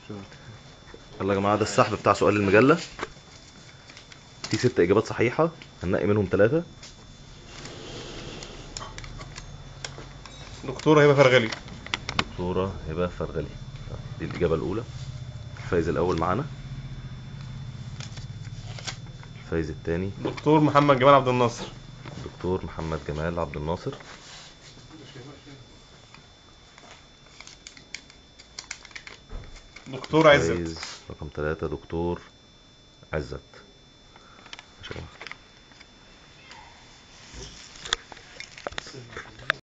يلا يا جماعه ده السحب بتاع سؤال المجله في ست اجابات صحيحه هننقي منهم ثلاثه دكتورة هبة فرغلي دكتوره هبه فرغلي دي الاجابه الاولى الفايز الاول معانا الفايز الثاني دكتور محمد جمال عبد الناصر دكتور محمد جمال عبد الناصر دكتور عزت الفايز رقم ثلاثة دكتور عزت ماشي يا جماعة.